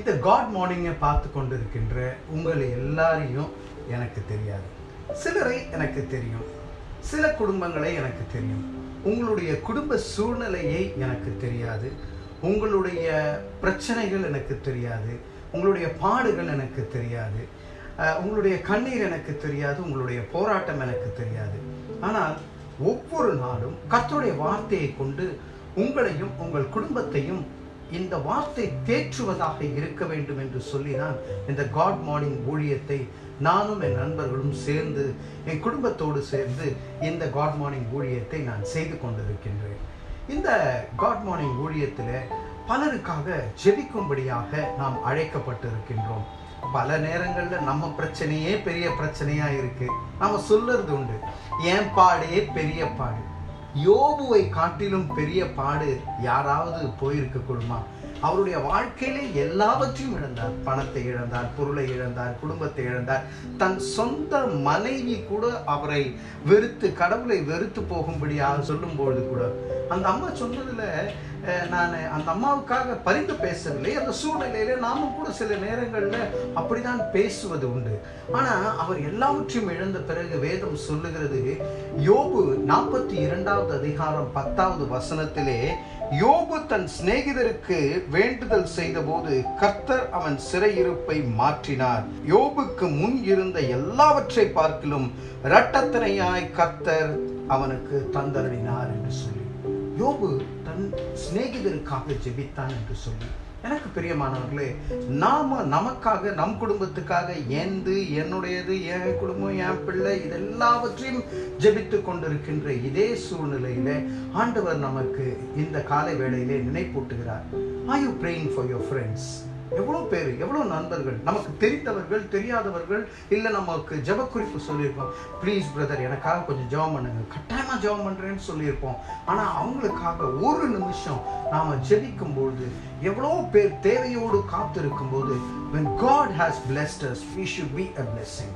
இந்த காட் மார்னிங்கை பார்த்து கொண்டிருக்கின்ற உங்களை எல்லாரையும் எனக்கு தெரியாது சிலரை எனக்கு தெரியும் சில குடும்பங்களை எனக்கு தெரியும் உங்களுடைய குடும்ப சூழ்நிலையை எனக்கு தெரியாது உங்களுடைய பிரச்சனைகள் எனக்கு தெரியாது உங்களுடைய பாடுகள் எனக்கு தெரியாது அஹ், உங்களுடைய கண்ணீர் எனக்கு தெரியாது உங்களுடைய போராட்டம் எனக்கு தெரியாது ஆனால் ஒவ்வொரு நாளும் கர்த்தருடைய வார்த்தையை கொண்டு உங்களையும் உங்கள் குடும்பத்தையும் இந்த வார்த்தை தேற்றுவதாக இருக்க வேண்டும் என்று சொல்லி நான் இந்த காட் மார்னிங் ஊழியத்தை நானும் என் நண்பர்களும் சேர்ந்து என் குடும்பத்தோடு சேர்ந்து இந்த காட் மார்னிங் ஊழியத்தை நான் செய்து கொண்டிருக்கின்றேன் இந்த காட் மார்னிங் ஊழியத்தில் பலருக்காக ஜெபிக்கும்படியாக நாம் அழைக்கப்பட்டிருக்கின்றோம் பல நேரங்களில் நம்ம பிரச்சனையே பெரிய பிரச்சனையா இருக்கு நம்ம சொல்லுறது உண்டு என் பாடே பெரிய பாடு யோபுவை காட்டிலும் பெரிய பாடு யாராவது போயிருக்க கூடுமா அவருடைய வாழ்க்கையிலே எல்லாவற்றையும் இழந்தார் பணத்தை இழந்தார் பொருளை இழந்தார் குடும்பத்தை இழந்தார் தன் சொந்த மனைவி கூட அவரை வெறுத்து கடவுளை வெறுத்து போகும்படியாக சொல்லும்பொழுது கூட அந்த அம்மா சொன்னதுல அஹ், நான் அந்த அம்மாவுக்காக பரிந்து பேசவில்லை அந்த சூழ்நிலையில நாமும் கூட சில நேரங்கள்ல அப்படிதான் பேசுவது உண்டு ஆனா அவர் எல்லாவற்றையும் இழந்த பிறகு வேதம் சொல்லுகிறது யோபு நாற்பத்தி இரண்டாவது அதிகாரம் பத்தாவது வசனத்திலே யோபு தன் சிநேகிதருக்கு வேண்டுதல் செய்தபோது கர்த்தர் அவன் சிறையிருப்பை மாற்றினார் யோபுக்கு முன் இருந்த எல்லாவற்றை பார்க்கிலும் இரட்டத்தனையாய் கர்த்தர் அவனுக்கு தந்தருளினார் என்று சொல்லி யோபு தன் சிநேகிதருக்காக ஜெபித்தான் என்று சொல்லி எனக்கு பிரியமானவர்களே நாம நமக்காக நம் குடும்பத்துக்காக எந்து என்னுடையது என் குடும்பம் என் பிள்ளை இதெல்லாவற்றையும் ஜெபித்து கொண்டிருக்கின்ற இதே சூழ்நிலையில ஆண்டவர் நமக்கு இந்த காலை வேளையிலே நினைப்பூட்டுகிறார் are you praying for your friends எவ்வளோ பேர் எவ்வளோ நண்பர்கள் நமக்கு தெரிந்தவர்கள் தெரியாதவர்கள் இல்லை நமக்கு ஜெப குறிப்பு சொல்லியிருப்போம் ப்ளீஸ் பிரதர் எனக்காக கொஞ்சம் ஜெபம் பண்ணுங்க கட்டாயமாக ஜெபம் பண்ணுறேன்னு சொல்லியிருப்போம் ஆனால் அவங்களுக்காக ஒரு நிமிஷம் நாம் ஜெபிக்கும் பொழுது எவ்வளோ பேர் தேவையோடு காத்திருக்கும் போது when God has blessed us we should be a blessing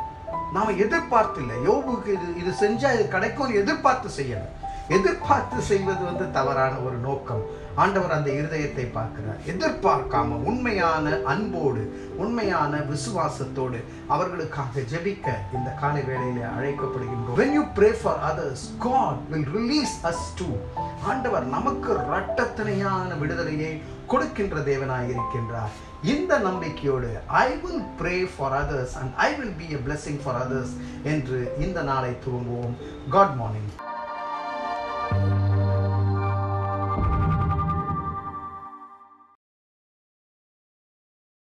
நாம எதிர்பார்த்து இல்லை யோபுக்கு இது இது செஞ்சா இது கிடைக்கும்னு எதிர்பார்த்து செய்யல எதிர்பார்த்து செய்வது வந்து தவறான ஒரு நோக்கம் ஆண்டவர் அந்த இருதயத்தை பார்க்கிறார் எதிர்பார்க்காம உண்மையான அன்போடு உண்மையான விசுவாசத்தோடு அவர்களுக்காக ஜெபிக்க இந்த காலை வேளையிலே அழைக்கப்படுகின்றோம் when you pray for others god will release us too ஆண்டவர் நமக்கு இரட்டத்தனையான விடுதலையை கொடுக்கின்ற தேவனாய் இருக்கின்றார் இந்த நம்பிக்கையோடு I will pray for others and I will be a blessing for others என்று இந்த நாளை துவங்குவோம் காட் மார்னிங்